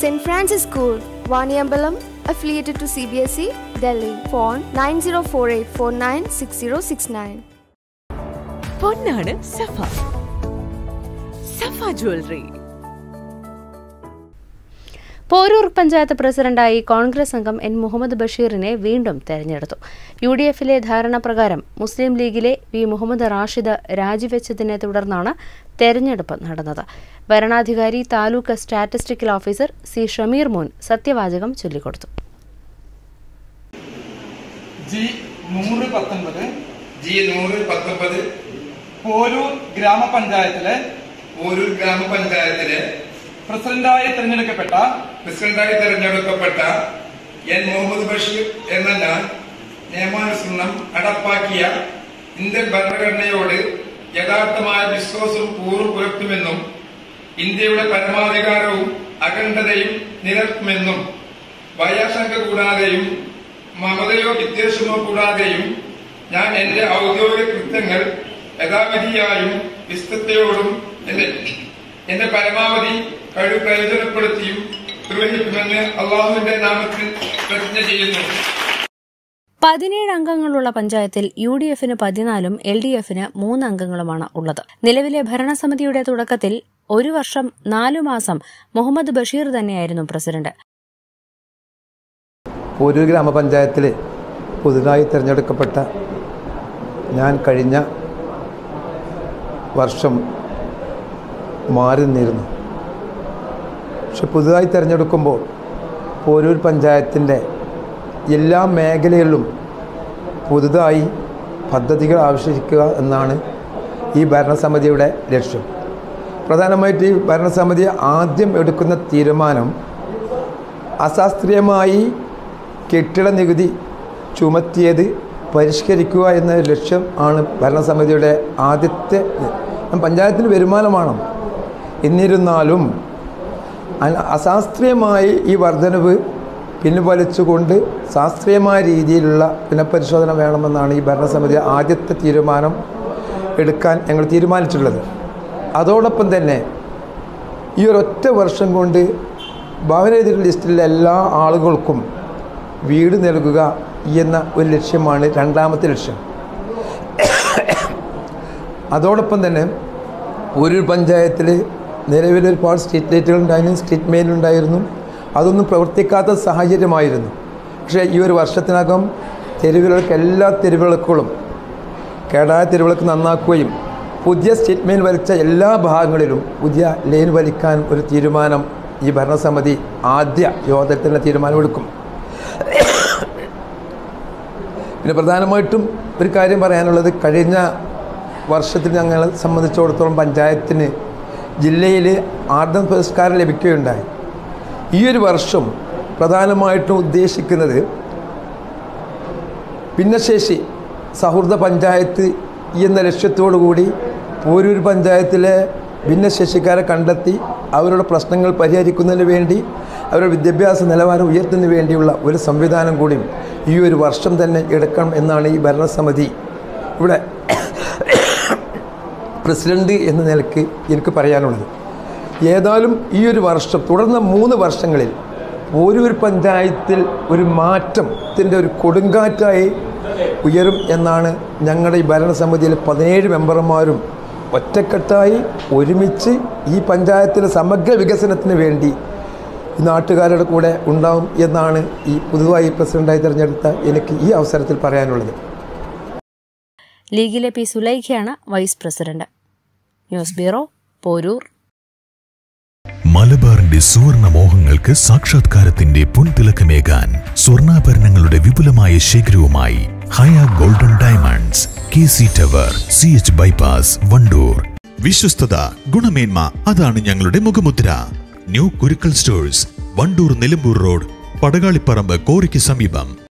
St. Francis School, Vaniambalam, affiliated to CBSE, Delhi. Phone 9048496069. പൊന്നാണ് Safa Safa jewellery Porur panchayat പ്രസിഡന്റായി കോൺഗ്രസ് അംഗം N Muhammad ബഷീറിനെ വീണ്ടും തെരഞ്ഞെടുത്തു യു ഡി എഫിലെ ധാരണപ്രകാരം മുസ്ലിം ലീഗിലെ വി മുഹമ്മദ് റാഷിദ് രാജിവെച്ചതിനെ തുടർന്നാണ് തെരഞ്ഞെടുപ്പ് നടന്നത് ഭരണാധികാരി taluk statistical officer C Shameer Mon സത്യവാചകം ചൊല്ലിക്കൊടുത്തു ജി നൂറ് പത്തൊൻപത് ജി നൂറ് പത്തൊമ്പത് പോരൂർ ഗ്രാമപഞ്ചായത്തിലെ പോരൂർ ഗ്രാമപഞ്ചായത്തിലെ പ്രസിഡന്റായി തിരഞ്ഞെടുക്കപ്പെട്ട പ്രസിഡന്റായി തെരഞ്ഞെടുക്കപ്പെട്ട എൻ മുഹമ്മദ് ബഷീർ എന്ന ഞാൻ നിയമാനുസരണം നടപ്പാക്കിയ ഇന്ത്യൻ ഭരണഘടനയോട് യഥാർത്ഥമായ വിശ്വാസവും കൂറും പുലർത്തുമെന്നും ഇന്ത്യയുടെ പരമാധികാരവും അഖണ്ഡതയും നിലനിർത്തുമെന്നും ഭയാശങ്ക കൂടാതെയും മമതയോ വിദ്വേഷമോ കൂടാതെയും ഞാൻ എന്റെ ഔദ്യോഗിക കൃത്യങ്ങൾ യഥാവിധിയായും വിസ്തൃതയോടും എന്റെ എന്റെ പരമാവധി കഴിവ് പ്രയോജനപ്പെടുത്തിയും നിർവഹിക്കുമെന്ന് അള്ളാഹുവിന്റെ നാമത്തിൽ പ്രതിജ്ഞ ചെയ്യുന്നു പതിനേഴ് അംഗങ്ങളുള്ള പഞ്ചായത്തിൽ യു ഡി എഫിന് പതിനാലും എൽ ഡി എഫിന് മൂന്ന് അംഗങ്ങളുമാണ് ഉള്ളത് നിലവിലെ ഭരണസമിതിയുടെ തുടക്കത്തിൽ ഒരു വർഷം നാലു മാസം മുഹമ്മദ് ബഷീർ തന്നെയായിരുന്നു പ്രസിഡന്റ് പോരൂർ ഗ്രാമപഞ്ചായത്തിൽ പുതുതായി തിരഞ്ഞെടുക്കപ്പെട്ട ഞാൻ കഴിഞ്ഞ വർഷം മാറി നിന്നിരുന്നു പക്ഷെ പുതുതായി തിരഞ്ഞെടുക്കുമ്പോൾ പോരൂർ പഞ്ചായത്തിൻ്റെ എല്ലാ മേഖലകളിലും പുതുതായി പദ്ധതികൾ ആവിഷ്കരിക്കുക എന്നാണ് ഈ ഭരണസമിതിയുടെ ലക്ഷ്യം പ്രധാനമായിട്ട് ഈ ഭരണസമിതി ആദ്യം എടുക്കുന്ന തീരുമാനം അശാസ്ത്രീയമായി കെട്ടിട നികുതി ചുമത്തിയത് പരിഷ്കരിക്കുക എന്ന ലക്ഷ്യം ആണ് ഭരണസമിതിയുടെ ആദ്യത്തെ ഇത്. പഞ്ചായത്തിന് വരുമാനമാണ് എന്നിരുന്നാലും അ- അശാസ്ത്രീയമായി ഈ വർധനവ് പിൻവലിച്ചുകൊണ്ട് ശാസ്ത്രീയമായ രീതിയിലുള്ള പുനഃപരിശോധന വേണമെന്നാണ് ഈ ഭരണസമിതി ആദ്യത്തെ തീരുമാനം എടുക്കാൻ ഞങ്ങൾ തീരുമാനിച്ചിട്ടുള്ളത് അതോടൊപ്പം തന്നെ ഈ ഒരൊറ്റ വർഷം കൊണ്ട് ഭവനരഹിത ലിസ്റ്റിലെ എല്ലാ ആളുകൾക്കും വീട് നൽകുക എന്ന ഒരു ലക്ഷ്യമാണ് രണ്ടാമത്തെ ലക്ഷ്യം അതോടൊപ്പം തന്നെ ഒരു പഞ്ചായത്തിൽ നിലവിൽ ഒരുപാട് സ്ട്രീറ്റ് ലൈറ്റുകൾ ഉണ്ടായിരുന്നു സ്ട്രീറ്റ് മെയിൻ ഉണ്ടായിരുന്നു അതൊന്നും പ്രവർത്തിക്കാത്ത സാഹചര്യമായിരുന്നു പക്ഷേ ഈ ഒരു വർഷത്തിനകം തെരുവുകൾക്ക് എല്ലാ തെരുവിളക്കുകളും കേടായ തെരുവിളക്ക് നന്നാക്കുകയും പുതിയ സ്ട്രീറ്റ് മെയിൻ വലിച്ച എല്ലാ ഭാഗങ്ങളിലും പുതിയ ലൈൻ വലിക്കാൻ ഒരു തീരുമാനം ഈ ഭരണസമിതി ആദ്യ യോഗത്തിൽ തന്നെ തീരുമാനമെടുക്കും പിന്നെ പ്രധാനമായിട്ടും ഒരു കാര്യം പറയാനുള്ളത് കഴിഞ്ഞ വർഷത്തിൽ ഞങ്ങളെ സംബന്ധിച്ചിടത്തോളം പഞ്ചായത്തിന് ജില്ലയിൽ ആർദ്രം പുരസ്കാരം ലഭിക്കുകയുണ്ടായി ഈ ഒരു വർഷം പ്രധാനമായിട്ടും ഉദ്ദേശിക്കുന്നത് ഭിന്നശേഷി സൗഹൃദ പഞ്ചായത്ത് എന്ന ലക്ഷ്യത്തോടു കൂടി പോരൂർ പഞ്ചായത്തിലെ ഭിന്നശേഷിക്കാരെ കണ്ടെത്തി അവരുടെ പ്രശ്നങ്ങൾ പരിഹരിക്കുന്നതിന് വേണ്ടി അവരുടെ വിദ്യാഭ്യാസ നിലവാരം ഉയർത്തുന്നതിന് വേണ്ടിയുള്ള ഒരു സംവിധാനം കൂടി ഈ ഒരു വർഷം തന്നെ എടുക്കണം എന്നാണ് ഈ ഭരണസമിതി ഇവിടെ പ്രസിഡന്റ് എന്ന നിലയ്ക്ക് എനിക്ക് പറയാനുള്ളത് ഏതായാലും ഈ ഒരു വർഷം തുടർന്ന മൂന്ന് വർഷങ്ങളിൽ ഓരോ പഞ്ചായത്തിൽ ഒരു മാറ്റത്തിൻ്റെ ഒരു കൊടുങ്കാറ്റായി ഉയരും എന്നാണ് ഞങ്ങളുടെ ഈ ഭരണസമിതിയിലെ പതിനേഴ് മെമ്പർമാരും ഒറ്റക്കെട്ടായി ഒരുമിച്ച് ഈ പഞ്ചായത്തിലെ സമഗ്ര വികസനത്തിന് വേണ്ടി ഈ നാട്ടുകാരുടെ കൂടെ ഉണ്ടാവും എന്നാണ് ഈ പുതുതായി പ്രസിഡന്റായി തിരഞ്ഞെടുത്ത എനിക്ക് ഈ അവസരത്തിൽ പറയാനുള്ളത് ലീഗിലെ പി സുലൈഖയാണ് vice president news bureau Porur മലബാറിന്റെ സുവർണ മോഹങ്ങൾക്ക് സാക്ഷാത്കാരത്തിന്റെ പൊൻതിളക്കമേകാൻ സ്വർണ്ണാഭരണങ്ങളുടെ വിപുലമായ ശേഖരവുമായി Haya golden diamonds K C tower C H bypass Wandoor വിശ്വസ്തത ഗുണമേന്മ അതാണ് ഞങ്ങളുടെ മുഖമുദ്ര new Kurukkal stores Wandoor Nilambur road Padakaliparamba കോറിക്ക് സമീപം